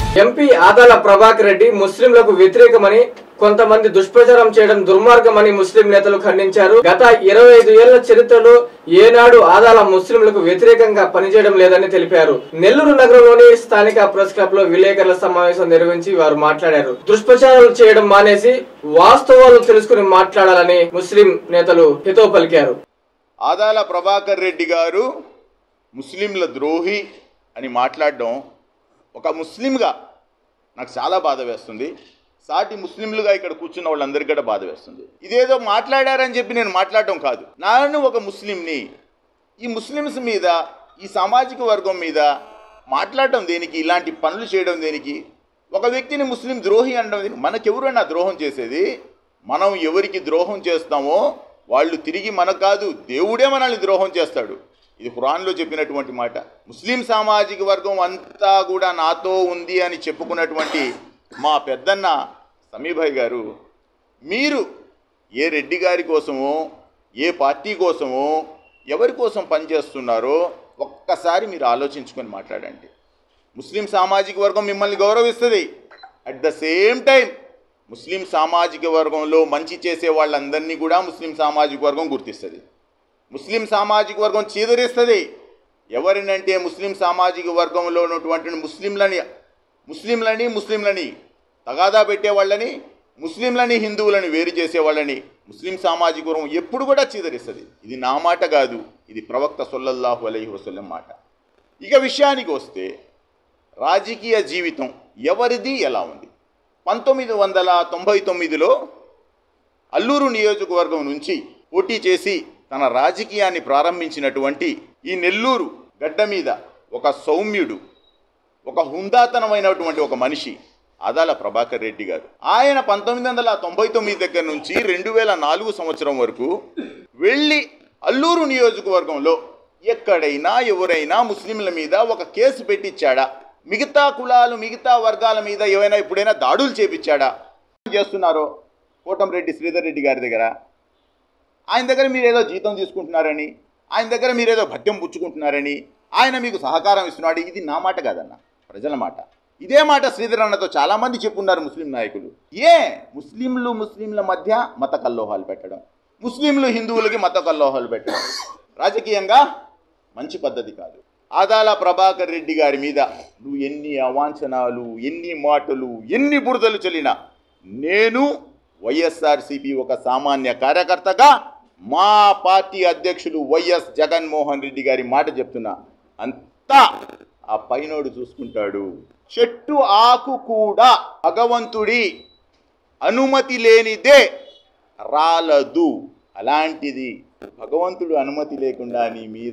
MP Adala Prabhakar Reddy ముస్లింలకు వ్యతిరేకమని కొంతమంది దుష్ప్రచారం చేయడం దుర్మార్గమని ముస్లిం నేతలు ఖండించారు గత ఇరవై ఐదు ఏళ్ల చరిత్రలో ఏనాడు ఆదాల ముస్లింలకు వ్యతిరేకంగా పనిచేయడం లేదని తెలిపారు నెల్లూరు నగరంలోని స్థానిక ప్రెస్ క్లబ్ లో విలేకరుల సమావేశం నిర్వహించి వారు మాట్లాడారు దుష్ప్రచారాలు చేయడం మానేసి వాస్తవాలు తెలుసుకుని మాట్లాడాలని ముస్లిం నేతలు హితవు పలికారు ఆదాల ప్రభాకర్ రెడ్డి గారు ముస్లింల ద్రోహి అని మాట్లాడడం ఒక ముస్లింగా నాకు చాలా బాధ వేస్తుంది సాటి ముస్లింలుగా ఇక్కడ కూర్చున్న వాళ్ళందరికీ కూడా బాధ వేస్తుంది ఇదేదో మాట్లాడారని చెప్పి నేను మాట్లాడటం కాదు నాను ఒక ముస్లింని ఈ ముస్లిమ్స్ మీద ఈ సామాజిక వర్గం మీద మాట్లాడటం దేనికి ఇలాంటి పనులు చేయడం దేనికి ఒక వ్యక్తిని ముస్లిం ద్రోహి అనడం దేనికి మనకెవరైనా ద్రోహం చేసేది మనం ఎవరికి ద్రోహం చేస్తామో వాళ్ళు తిరిగి మనకు కాదు దేవుడే మనల్ని ద్రోహం చేస్తాడు ఇది ఖురాన్లో చెప్పినటువంటి మాట ముస్లిం సామాజిక వర్గం అంతా కూడా నాతో ఉంది అని చెప్పుకున్నటువంటి మా పెద్దన్న సమీభాయ్ గారు మీరు ఏ రెడ్డి గారి కోసమో ఏ పార్టీ కోసమో ఎవరి కోసం పనిచేస్తున్నారో ఒక్కసారి మీరు ఆలోచించుకొని మాట్లాడండి ముస్లిం సామాజిక వర్గం మిమ్మల్ని గౌరవిస్తుంది అట్ ద సేమ్ టైం ముస్లిం సామాజిక వర్గంలో మంచి చేసే వాళ్ళందరినీ కూడా ముస్లిం సామాజిక వర్గం గుర్తిస్తుంది ముస్లిం సామాజిక వర్గం చీదరిస్తుంది ఎవరినంటే ముస్లిం సామాజిక వర్గంలో ఉన్నటువంటి ముస్లింలని ముస్లింలని ముస్లింలని తగాదా పెట్టే వాళ్ళని ముస్లింలని హిందువులని వేరు చేసే వాళ్ళని ముస్లిం సామాజిక వర్గం ఎప్పుడు కూడా చీదరిస్తుంది ఇది నా మాట కాదు ఇది ప్రవక్త సొల్లల్లాహు అలైహి వసల్లం మాట ఇక విషయానికి వస్తే రాజకీయ జీవితం ఎవరిది ఎలా ఉంది పంతొమ్మిది వందల తొంభై తొమ్మిదిలో అల్లూరు నియోజకవర్గం నుంచి పోటీ చేసి తన రాజకీయాన్ని ప్రారంభించినటువంటి ఈ నెల్లూరు గడ్డ మీద ఒక సౌమ్యుడు ఒక హుందాతనమైనటువంటి ఒక మనిషి ఆదాల ప్రభాకర్ రెడ్డి గారు ఆయన పంతొమ్మిది వందల తొంభై తొమ్మిది దగ్గర నుంచి రెండు వేల నాలుగు సంవత్సరం వరకు వెళ్ళి అల్లూరు నియోజకవర్గంలో ఎక్కడైనా ఎవరైనా ముస్లింల మీద ఒక కేసు పెట్టించాడా మిగతా కులాలు మిగతా వర్గాల మీద ఏమైనా ఇప్పుడైనా దాడులు చేపించాడా చేస్తున్నారో కోటంరెడ్డి శ్రీధర్ రెడ్డి గారి దగ్గర ఆయన దగ్గర మీరు ఏదో జీతం తీసుకుంటున్నారని ఆయన దగ్గర మీరు ఏదో భత్యం పుచ్చుకుంటున్నారని ఆయన మీకు సహకారం ఇస్తున్నాడు ఇది నా మాట కాదన్న ప్రజల మాట ఇదే మాట శ్రీధర్ అన్నతో చాలామంది చెప్పున్నారు ముస్లిం నాయకులు ఏ ముస్లింలు ముస్లింల మధ్య మత కల్లోహాలు పెట్టడం ముస్లింలు హిందువులకి మత కల్లోహాలు పెట్టడం రాజకీయంగా మంచి పద్ధతి కాదు ఆదాల ప్రభాకర్ రెడ్డి గారి మీద నువ్వు ఎన్ని అవాంఛనాలు ఎన్ని మాటలు ఎన్ని బురదలు చల్లినా నేను వైఎస్ఆర్సీపీ ఒక సామాన్య కార్యకర్తగా మా పార్టీ అధ్యక్షులు వైఎస్ జగన్మోహన్ రెడ్డి గారి మాట చెప్తున్నా అంతా ఆ పైనోడు చూసుకుంటాడు చెట్టు ఆకు కూడా భగవంతుడి అనుమతి లేనిదే రాలదు అలాంటిది భగవంతుడు అనుమతి లేకుండా నీ మీద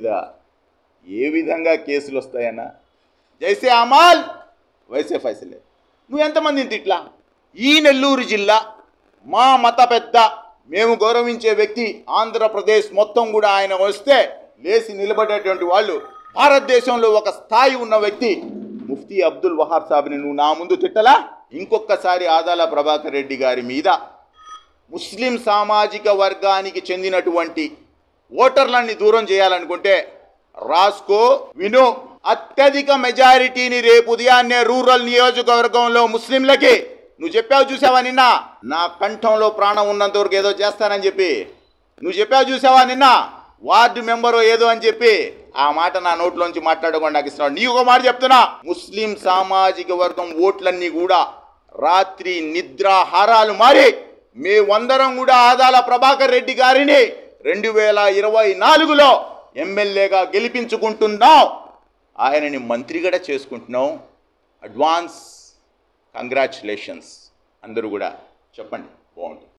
ఏ విధంగా కేసులు వస్తాయన్నా జైసే అమాల్ వైసే ఫైసలే నువ్వు ఎంతమందిని తిట్లా ఈ నెల్లూరు జిల్లా మా మత పెద్ద మేము గౌరవించే వ్యక్తి ఆంధ్రప్రదేశ్ మొత్తం కూడా ఆయన వస్తే లేచి నిలబడేటువంటి వాళ్ళు భారతదేశంలో ఒక స్థాయి ఉన్న వ్యక్తి ముఫ్తీ అబ్దుల్ వహాబ్ సాబ్ని నువ్వు నా ముందు తిట్టలా ఇంకొకసారి ఆదాల ప్రభాకర్ రెడ్డి గారి మీద ముస్లిం సామాజిక వర్గానికి చెందినటువంటి ఓటర్లన్నీ దూరం చేయాలనుకుంటే రాస్కో విను అత్యధిక మెజారిటీని రేపు ఉదయాన్నే రూరల్ నియోజకవర్గంలో ముస్లింలకి నువ్వు చెప్పావు చూసావా నిన్న నా కంఠంలో ప్రాణం ఉన్నంత వరకు ఏదో చేస్తానని చెప్పి నువ్వు చెప్పావు చూసావా నిన్న వార్డు మెంబరు ఏదో అని చెప్పి ఆ మాట నా నోట్లోంచి మాట్లాడకుండా నాకు ఇస్తున్నాడు నీ ఒక మాట చెప్తున్నా ముస్లిం సామాజిక వర్గం ఓట్లన్నీ కూడా రాత్రి నిద్రాహారాలు మారి మేమందరం కూడా ఆదాల ప్రభాకర్ రెడ్డి గారిని రెండు వేల ఇరవై నాలుగులో ఎమ్మెల్యేగా గెలిపించుకుంటున్నాం ఆయనని మంత్రి కూడా చేసుకుంటున్నాం అడ్వాన్స్ కంగ్రాచులేషన్స్ అందరూ కూడా చెప్పండి బాగుంటుంది